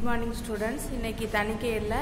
good morning students இன்னைக்கு தணிக்கையில்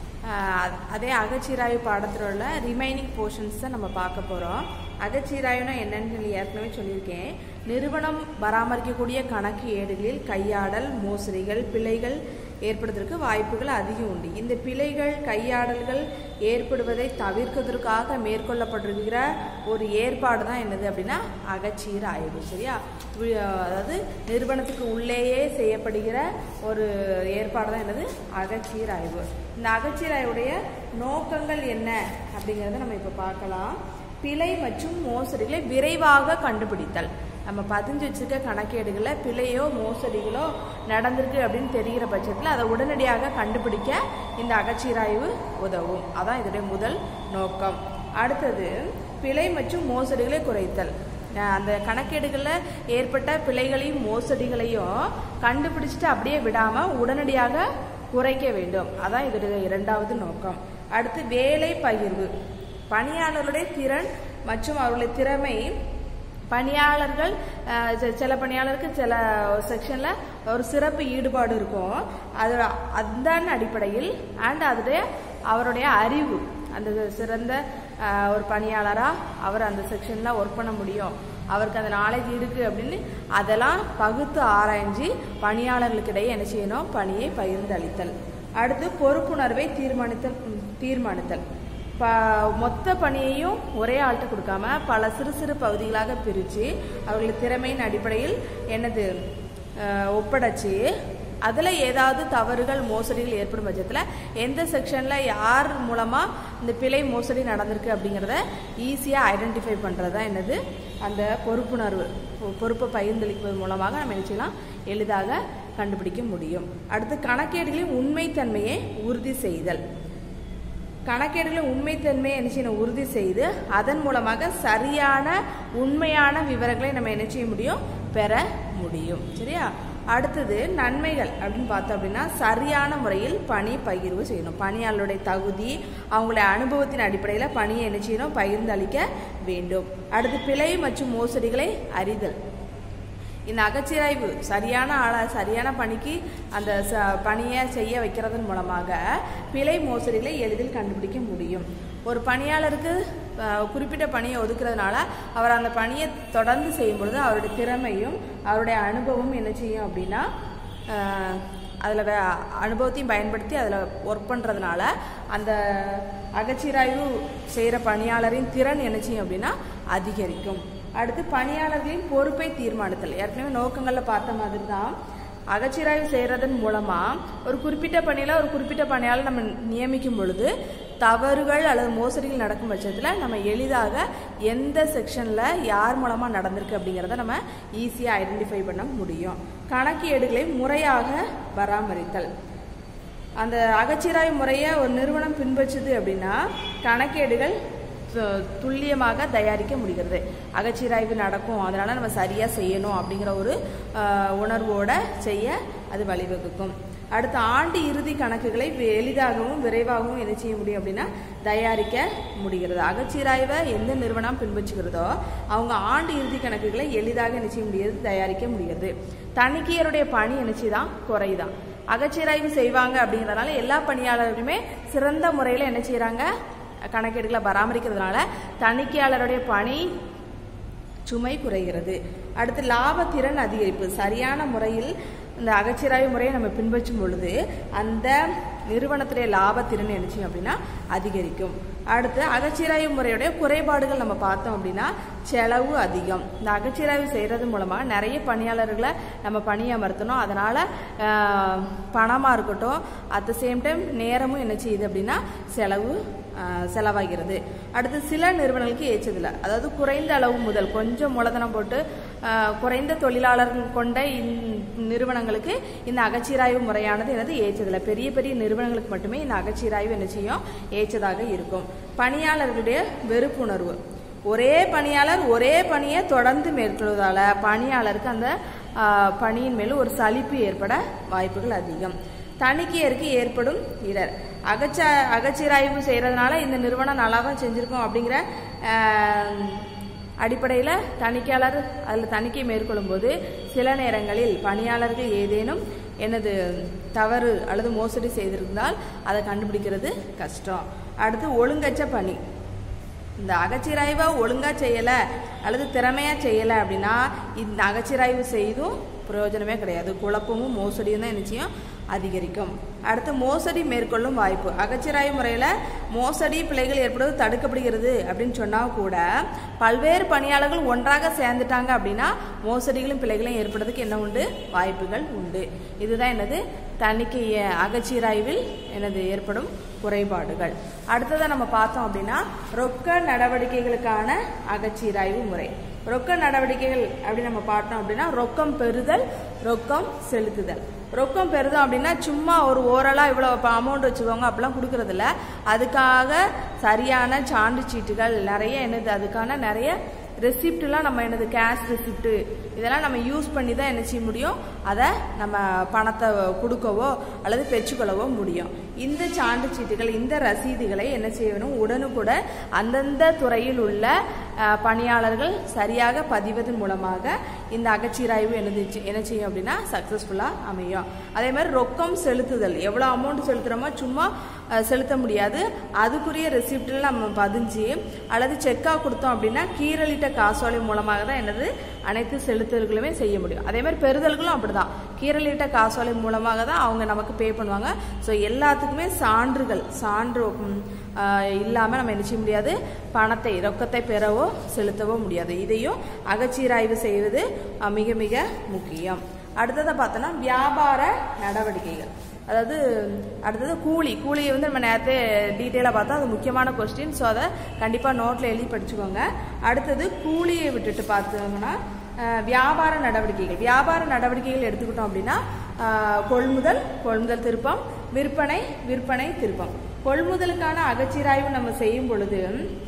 அதே அகச்சீராய்வு பாடத்தில் உள்ள ரிமைனிங் போர்ஷன்ஸ் தான் நம்ம பார்க்க போகிறோம் அகச்சீராய்வுனா என்னன்னு சொல்லி ஏற்கனவே சொல்லியிருக்கேன் நிறுவனம் பராமரிக்கக்கூடிய கணக்கு ஏடுகளில் கையாடல் மோசடிகள் பிழைகள் ஏற்படுவதற்கு வாய்ப்புகள் அதிகம் உண்டு இந்த பிழைகள் கையாடல்கள் ஏற்படுவதை தவிர்க்கிறதுக்காக மேற்கொள்ளப்பட்டிருக்கிற ஒரு ஏற்பாடு தான் என்னது அப்படின்னா அகச்சீர் ஆய்வு சரியா வி- அதாவது நிறுவனத்துக்கு உள்ளேயே செய்யப்படுகிற ஒரு ஏற்பாடு தான் என்னது அகச்சீர் ஆய்வு இந்த அகச்சீர் ஆய்வுடைய நோக்கங்கள் என்ன அப்படிங்கிறத நம்ம இப்போ பார்க்கலாம் பிழை மற்றும் மோசடிகளை விரைவாக கண்டுபிடித்தல் நம்ம பதிஞ்சு வச்சிருக்க கணக்கேடுகளில் பிழையோ மோசடிகளோ நடந்திருக்கு அப்படின்னு தெரிகிற பட்சத்தில் அதை உடனடியாக கண்டுபிடிக்க இந்த அகச்சீராய்வு உதவும் அதான் இதோடைய முதல் நோக்கம் அடுத்தது பிழை மற்றும் மோசடிகளை குறைத்தல் அஹ் அந்த கணக்கேடுகளில் ஏற்பட்ட பிழைகளையும் மோசடிகளையும் கண்டுபிடிச்சிட்டு அப்படியே விடாமல் உடனடியாக குறைக்க வேண்டும் அதான் இதோடைய இரண்டாவது நோக்கம் அடுத்து வேலை பகிர்வு பணியாளர்களுடைய திறன் மற்றும் அவர்களுடைய திறமை பணியாளர்கள் அஹ், சி- சில பணியாளருக்கு சில செக்ஷனில் ஒரு சிறப்பு ஈடுபாடு இருக்கும் அது அதன் அடிப்படையில் அண்ட் அதோடைய அவருடைய அறிவு அந்த சிறந்த அஹ், ஒரு பணியாளராக அவர் அந்த செக்ஷனில் ஒர்க் பண்ண முடியும் அவருக்கு அந்த நாலேஜ் இருக்கு அப்படின்னு அதெல்லாம் பகுத்து ஆராய்ஞ்சு பணியாளர்களுக்கிடையே என்ன செய்யணும் பணியை பகிர்ந்தளித்தல் அடுத்து பொறுப்புணர்வை தீர்மானித்தல் ம், தீர்மானித்தல் ப மொத்த பணியையும் ஒரே ஆள்கிட்ட கொடுக்காம பல சிறு சிறு பகுதிகளாக பிரித்து அவர்கள் திறமையின் அடிப்படையில் என்னது அஹ், ஒப்படைச்சு அதில் ஏதாவது தவறுகள் மோசடிகள் ஏற்படும் பட்சத்தில் எந்த செக்ஷனில் யார் மூலமாக இந்த பிழை மோசடி நடந்திருக்கு அப்படிங்கிறத ஈஸியாக ஐடென்டிஃபை பண்ணுறது தான் என்னது அந்த பொறுப்புணர்வு பொ- பொறுப்பை பகிர்ந்தளிப்பது மூலமாக நம்ம என்ன செய்யலாம் எளிதாக கண்டுபிடிக்க முடியும் அடுத்து கணக்கேடுகளின் உண்மைத்தன்மையை உறுதி செய்தல் கணக்கேடுகளின் உண்மைத்தன்மையை என்ன செய்யணும் உறுதி செய்து அதன் மூலமாக சரியான உண்மையான விவரங்களை நம்ம என்ன செய்ய முடியும் பெற முடியும் சரியா அடுத்தது நன்மைகள் அப்படின்னு பார்த்தோம் அப்படின்னா சரியான முறையில் பணி பகிர்வு செய்யணும் பணியாளருடைய தகுதி அவங்களுடைய அனுபவத்தின் அடிப்படையில் பணியை என்ன செய்யணும் பகிர்ந்து அளிக்க வேண்டும் அடுத்து பிழை மற்றும் மோசடிகளை அறிதல் இந்த அகச்சிராய்வு சரியான ஆள சரியான பணிக்கு அந்த ச பணியை செய்ய வைக்கிறதன் மூலமாக பிழை மோசடிகளை எளிதில் கண்டுபிடிக்க முடியும் ஒரு பணியாளருக்கு அஹ், குறிப்பிட்ட பணியை ஒதுக்குறதுனால அவர் அந்த பணியை தொடர்ந்து செய்யும் பொழுது அவருடைய திறமையும் அவருடைய அனுபவமும் என்ன செய்யும் அப்படின்னா அதில் அனுபவத்தையும் பயன்படுத்தி அதில் ஒர்க் பண்ணுறதுனால அந்த அகச்சிராய்வு செய்கிற பணியாளரின் திறன் என்ன செய்யும் அப்படின்னா அதிகரிக்கும் அடுத்து பணியாளர்களின் பொறுப்பை தீர்மானித்தல் ஏற்கனவே நோக்கங்களில் பார்த்த மாதிரி தான் அகச்சிராய்வு செய்கிறதன் மூலமாக ஒரு குறிப்பிட்ட பணியில் ஒரு குறிப்பிட்ட பணியாளர் நம்ம நியமிக்கும் பொழுது தவறுகள் அல்லது மோசடிகள் நடக்கும் பட்சத்தில் நம்ம எளிதாக எந்த செக்ஷனில் யார் மூலமாக நடந்திருக்கு அப்படிங்கிறத நம்ம ஈஸியாக ஐடென்டிஃபை பண்ண முடியும் கணக்கு ஏடுகளை முறையாக பராமரித்தல் அந்த அகச்சிராய்வு முறையை ஒரு நிறுவனம் பின்பற்றுது அப்படின்னா கணக்கேடுகள் து- துல்லியமாக தயாரிக்க முடிகிறது அகச்சிராய்வு நடக்கும் அதனால நம்ம சரியா செய்யணும் அப்படிங்கிற ஒரு ஆஹ், உணர்வோட செய்ய அது வழிவகுக்கும் அடுத்த ஆண்டு இறுதி கணக்குகளை வி- எளிதாகவும் விரைவாகவும் என்ன செய்ய முடியும் அப்படின்னா தயாரிக்க முடிகிறது அகச்சிராய்வை எந்த நிறுவனம் பின்பற்றுகிறதோ அவங்க ஆண்டு இறுதி கணக்குகளை எளிதாக என்ன செய்ய முடியாது தயாரிக்க முடிகிறது தணிக்கையருடைய பணி என்ன செய்தான் குறைதான் அகச்சிராய்வு செய்வாங்க அப்படிங்கிறதுனால எல்லா பணியாளர்களுமே சிறந்த முறையில் என்ன செய்கிறாங்க கணக்கெடுகளை பராமரிக்கிறதுனால தணிக்கையாளருடைய பணி சுமை குறைகிறது அடுத்து லாபத்திறன் அதிகரிப்பு சரியான முறையில் இந்த அகச்சிராய்வு முறையை நம்ம பின்பற்றும் பொழுது அந்த நிறுவனத்துடைய லாபத்திறன் என்ன செய்யும் அப்படின்னா அதிகரிக்கும் அடுத்து அகச்சிராய்வு முறையுடைய குறைபாடுகள் நம்ம பார்த்தோம் அப்படின்னா செலவு அதிகம் இந்த அகச்சிராய்வு செய்கிறது மூலமாக நிறைய பணியாளர்களை நம்ம பணியமர்த்தணும் அதனால் பணமாக இருக்கட்டும் அட் த சேம் டைம் நேரமும் என்ன செய்யுது அப்படின்னா செலவு ஆஹ் செலவாகிறது அடுத்து சில நிறுவனங்களுக்கு ஏற்றதில்லை அதாவது குறைந்த அளவு முதல் கொஞ்சம் மூலதனம் போட்டு ஆஹ் குறைந்த தொழிலாளர்கள் கொண்ட இந்த நிறுவனங்களுக்கு இந்த அகச்சீராய்வு முறையானது எனது ஏற்றதில்லை பெரிய பெரிய நிறுவனங்களுக்கு மட்டுமே இந்த அகச்சீராய்வு என்ன செய்யும் ஏற்றதாக இருக்கும் பணியாளர்களுடைய வெறுப்புணர்வு ஒரே பணியாளர் ஒரே பணியை தொடர்ந்து மேற்கொள்வதால பணியாளருக்கு அந்த ஆஹ், பணியின் மேல் ஒரு சலிப்பு ஏற்பட வாய்ப்புகள் அதிகம் தணிக்கையருக்கு ஏற்படும் இடர் அகச்ச அகச்சீராய்வு செய்கிறதுனால இந்த நிறுவனம் நல்லா தான் செஞ்சுருக்கோம் அப்படிங்கிற அடிப்படையில் தணிக்கையாளர் அதில் தணிக்கை மேற்கொள்ளும் போது சில நேரங்களில் பணியாளர்கள் ஏதேனும் என்னது தவறு அல்லது மோசடி செய்திருந்தால் அதை கண்டுபிடிக்கிறது கஷ்டம் அடுத்து ஒழுங்கற்ற பணி இந்த அகச்சிராய்வை ஒழுங்காக செய்யலை அல்லது திறமையாக செய்யலை அப்படின்னா இந்த அகச்சிராய்வு செய்தும் பிரயோஜனமே கிடையாது குழப்பமும் மோசடியும் தான் நிச்சயம் அதிகரிக்கும் அடுத்து மோசடி மேற்கொள்ளும் வாய்ப்பு அகச்சிராய்வு முறையில் மோசடி பிழைகள் ஏற்படுவது தடுக்கப்படுகிறது அப்படின்னு சொன்னால் கூட பல்வேறு பணியாளர்கள் ஒன்றாக சேர்ந்துட்டாங்க அப்படின்னா மோசடிகளும் பிழைகளும் ஏற்படுறதுக்கு என்ன உண்டு வாய்ப்புகள் உண்டு இதுதான் என்னது தணிக்கை அகச்சீராய்வில் எனது ஏற்படும் குறைபாடுகள் அடுத்ததை நம்ம பார்த்தோம் அப்படின்னா ரொக்க நடவடிக்கைகளுக்கான அகச்சீராய்வு முறை ரொக்க நடவடிக்கைகள் அப்படி நம்ம பார்த்தோம் அப்படின்னா ரொக்கம் பெறுதல் ரொக்கம் செலுத்துதல் ரொக்கம் பெறுதல் அப்படின்னா சும்மா ஒரு ஓரலாக இவ்வளோ அமௌண்ட் வச்சுக்கோங்க அப்படிலாம் கொடுக்கறதில்ல அதுக்காக சரியான சான்று சீட்டுகள் நிறைய என்னது அதுக்கான நிறைய ரெசிப்ட்லாம் நம்ம என்னது கேஷ் ரெசிப்ட் இதெல்லாம் நம்ம யூஸ் பண்ணி தான் என்ன செய்ய முடியும் அதை நம்ம பணத்தை கொடுக்கவோ அல்லது பெற்றுக்கொள்ளவோ முடியும் இந்த சான்று சீட்டுகள் இந்த ரசீதுகளை என்ன செய்யணும் உடனுக்குடன் அந்தந்த துறையில் உள்ள அஹ், பணியாளர்கள் சரியாக பதிவதன் மூலமாக இந்த அகச்சீராய்வு என்னது என்ன செய்யும் அப்படின்னா சக்ஸஸ்ஃபுல்லாக அமையும் அதே மாதிரி ரொக்கம் செலுத்துதல் எவ்வளோ அமௌண்ட் செலுத்துகிறோமோ சும்மா அஹ், செலுத்த முடியாது அதுக்குரிய ரெசிப்டில் நம்ம பதிஞ்சு அல்லது செக்காக கொடுத்தோம் அப்படின்னா கீரலிட்ட காசோலை மூலமாக தான் என்னது அனைத்து செலுத்துதல்களுமே செய்ய முடியும் அதே மாதிரி பெறுதல்களும் அப்படிதான் கீரலிட்ட காசோலை மூலமாக தான் அவங்க நமக்கு பே பண்ணுவாங்க ஸோ எல்லாத்துக்குமே சான்றுகள் சான்று இல்லாமல் நம்ம என்ன செய்ய முடியாது பணத்தை ரொக்கத்தை பெறவோ செலுத்தவோ முடியாது இதையும் அகச்சீராய்வு செய்வது அஹ், மிக மிக முக்கியம் அடுத்ததை பார்த்தோன்னா வியாபார நடவடிக்கைகள் அதாவது அடுத்தது கூலி கூலியை வந்து நம்ம நேரத்தை டீட்டெயிலாக பார்த்தா அது முக்கியமான கொஸ்டின் ஸோ அதை கண்டிப்பாக நோட்டில் எழுதி படிச்சுக்கோங்க அடுத்தது கூலியை விட்டுட்டு பார்த்தோம்னா அஹ், வியாபார நடவடிக்கைகள் வியாபார நடவடிக்கைகள் எடுத்துக்கிட்டோம் அப்படின்னா அஹ், கொள்முதல் கொள்முதல் திருப்பம் விற்பனை விற்பனை திருப்பம் கொள்முதலுக்கான அகச்சீராய்வு நம்ம செய்யும் பொழுது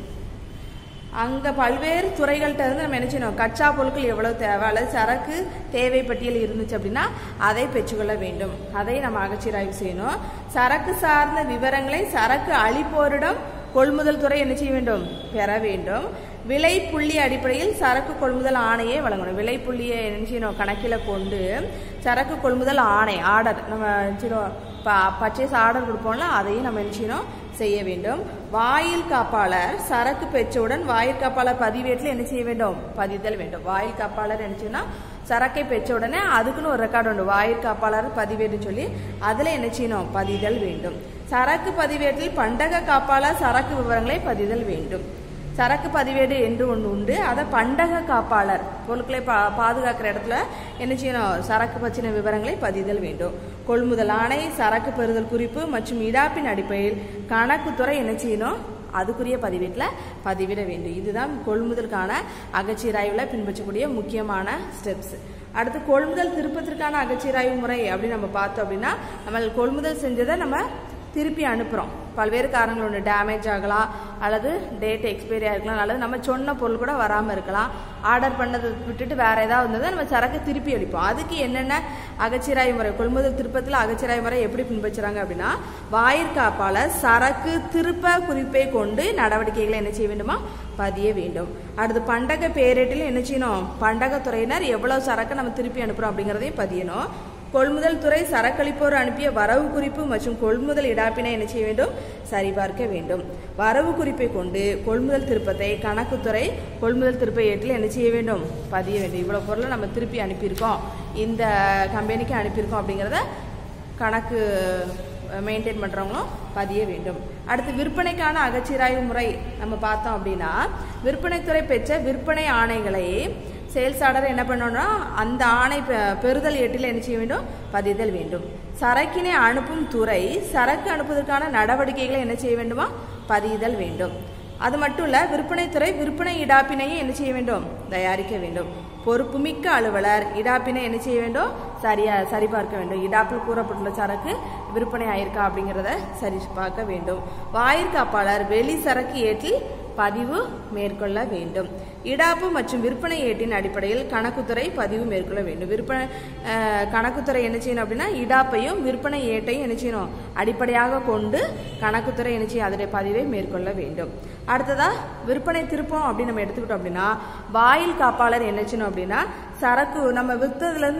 அங்கே பல்வேறு துறைகள்கிட்ட இருந்து நம்ம என்ன செய்யணும் கச்சா பொருட்கள் எவ்வளவு தேவை அல்லது சரக்கு தேவை பட்டியல் இருந்துச்சு அப்படின்னா அதை பெற்றுக்கொள்ள வேண்டும் அதை நம்ம அகச்சீராய்வு செய்யணும் சரக்கு சார்ந்த விவரங்களை சரக்கு அளிப்போரிடம் கொள்முதல் துறை என்ன செய்ய வேண்டும் பெற வேண்டும் விலை புள்ளி அடிப்படையில் சரக்கு கொள்முதல் ஆணையை வழங்கணும் விலை புள்ளியை என்ன செய்யணும் கணக்கில் கொண்டு சரக்கு கொள்முதல் ஆணை ஆர்டர் நம்ம என்ன செய்யணும் பர்ச்சேஸ் ஆர்டர் கொடுப்போம்ல அதையும் நம்ம என்ன செய்யணும் செய்ய வேண்டும் வாயில் காப்பாளர் சரக்கு பெற்றவுடன் வாயில் காப்பாளர் பதிவேட்டில் என்ன செய்ய வேண்டும் பதிதல் வேண்டும் வாயில் காப்பாளர் என்ன செய்யணும் சரக்கை பெற்ற உடனே அதுக்குன்னு ஒரு ரெக்கார்டு உண்டு வாயில் காப்பாளர் பதிவேடுன்னு சொல்லி அதில் என்ன செய்யணும் பதிதல் வேண்டும் சரக்கு பதிவேட்டில் பண்டக காப்பாளர் சரக்கு விவரங்களை பதிதல் வேண்டும் சரக்கு பதிவேடு என்று ஒன்று உண்டு அதை பண்டக காப்பாளர் பொருட்களை பா பாதுகாக்கிற இடத்துல என்ன செய்யணும் சரக்கு பற்றின விவரங்களை பதிதல் வேண்டும் கொள்முதல் ஆணை சரக்கு பெறுதல் குறிப்பு மற்றும் இடாப்பின் அடிப்படையில் கணக்குத்துறை என்ன செய்யணும் அதுக்குரிய பதிவேட்டில் பதிவிட வேண்டும் இதுதான் கொள்முதலுக்கான அகச்சீராய்வில் பின்பற்றக்கூடிய முக்கியமான ஸ்டெப்ஸ் அடுத்து கொள்முதல் திருப்பத்திற்கான அகச்சீராய்வு முறை அப்படின்னு நம்ம பார்த்தோம் அப்படின்னா நம்ம கொள்முதல் செஞ்சதை நம்ம திருப்பி அனுப்புகிறோம் பல்வேறு காரணங்கள் ஒன்று டேமேஜ் ஆகலாம் அல்லது டேட் எக்ஸ்பைரி ஆகிருக்கலாம் அல்லது நம்ம சொன்ன பொருள் கூட வராமல் இருக்கலாம் ஆர்டர் பண்ணதை விட்டுட்டு வேறு ஏதாவது வந்ததை நம்ம சரக்கு திருப்பி அளிப்போம் அதுக்கு என்னென்ன அகச்சிராய் முறை கொள்முதல் திருப்பத்தில் அகச்சிராய் முறை எப்படி பின்பற்றுறாங்க அப்படின்னா வாயிற்காப்பாளர் சரக்கு திருப்ப குறிப்பை கொண்டு நடவடிக்கைகளை என்ன செய்ய வேண்டுமா பதிய வேண்டும் அடுத்து பண்டக பேரேட்டில் என்ன செய்யணும் பண்டகத்துறையினர் எவ்வளவு சரக்கு நம்ம திருப்பி அனுப்புகிறோம் அப்படிங்கிறதையும் பதியணும் கொள்முதல் துறை சரக்களிப்போர் அனுப்பிய வரவு குறிப்பு மற்றும் கொள்முதல் இடாப்பினை என்ன செய்ய வேண்டும் சரிபார்க்க வேண்டும் வரவு குறிப்பை கொண்டு கொள்முதல் திருப்பத்தை கணக்குத்துறை கொள்முதல் திருப்ப ஏட்டில் என்ன செய்ய வேண்டும் பதிய வேண்டும் இவ்வளோ பொருளை நம்ம திருப்பி அனுப்பியிருக்கோம் இந்த கம்பெனிக்கு அனுப்பியிருக்கோம் அப்படிங்கிறத கணக்கு மெயின்டைன் பண்ணுறவங்களும் பதிய வேண்டும் அடுத்து விற்பனைக்கான அகச்சீராய்வு முறை நம்ம பார்த்தோம் அப்படின்னா விற்பனைத்துறை பெற்ற விற்பனை ஆணைகளை சேல்ஸ் ஆர்டர் என்ன பண்ணணும்னா அந்த ஆணை பெ- பெறுதல் ஏட்டில் என்ன செய்ய வேண்டும் பதிதல் வேண்டும் சரக்கினை அனுப்பும் துறை சரக்கு அனுப்புவதற்கான நடவடிக்கைகளை என்ன செய்ய வேண்டுமா பதிதல் வேண்டும் அது மட்டும் இல்ல விற்பனைத்துறை விற்பனை இடாப்பினையும் என்ன செய்ய வேண்டும் தயாரிக்க வேண்டும் பொறுப்புமிக்க அலுவலர் இடாப்பினை என்ன செய்ய வேண்டும் சரியா சரிபார்க்க வேண்டும் இடாப்பில் கூறப்பட்டுள்ள சரக்கு விற்பனை ஆயிருக்கா அப்படிங்கிறத சரி பார்க்க வேண்டும் வாயிற்காப்பாளர் வெளி சரக்கு ஏற்றில் பதிவு மேற்கொள்ள வேண்டும் இடாப்பு மற்றும் விற்பனை ஏட்டின் அடிப்படையில் கணக்குத்துறை பதிவு மேற்கொள்ள வேண்டும் விற்பனை அஹ், கணக்குத்துறை என்ன செய்யணும் அப்படின்னா இடாப்பையும் விற்பனை ஏட்டையும் என்ன செய்யணும் அடிப்படையாக கொண்டு கணக்குத்துறை என்ன செய்யும் அதனுடைய பதிவை மேற்கொள்ள வேண்டும் அடுத்ததா விற்பனை திருப்பம் அப்படின்னு நம்ம எடுத்துக்கிட்டோம் அப்படின்னா வாயில் காப்பாளர் என்ன செய்யணும் அப்படின்னா சரக்கு நம்ம வித்ததுலேருந்து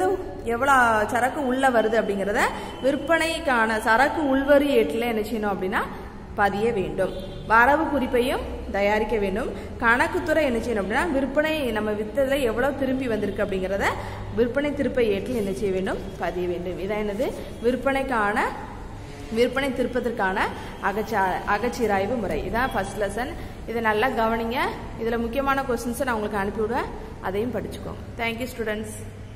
எவ்வளோ சரக்கு உள்ளே வருது அப்படிங்கிறத விற்பனைக்கான சரக்கு உள்வரி ஏட்டில் என்ன செய்யணும் அப்படின்னா பதிய வேண்டும் வரவு குறிப்பையும் தயாரிக்க வேண்டும் கணக்குத்துறை என்ன செய்யணும் அப்படின்னா விற்பனை நம்ம வித்ததில் எவ்வளோ திரும்பி வந்திருக்கு அப்படிங்கிறத விற்பனை திருப்ப ஏட்டில் என்ன செய்ய வேண்டும் பதிய வேண்டும் இதான் என்னது விற்பனைக்கான விற்பனை திருப்பதற்கான அகச்சா அகச்சீராய்வு முறை இதான் ஃபர்ஸ்ட் லெசன் இதை நல்லா கவனிங்க இதில் முக்கியமான கொஸ்டின்ஸை நான் உங்களுக்கு அனுப்பிவிடுவேன் அதையும் படிச்சுக்கோங்க தேங்க்யூ ஸ்டூடெண்ட்ஸ்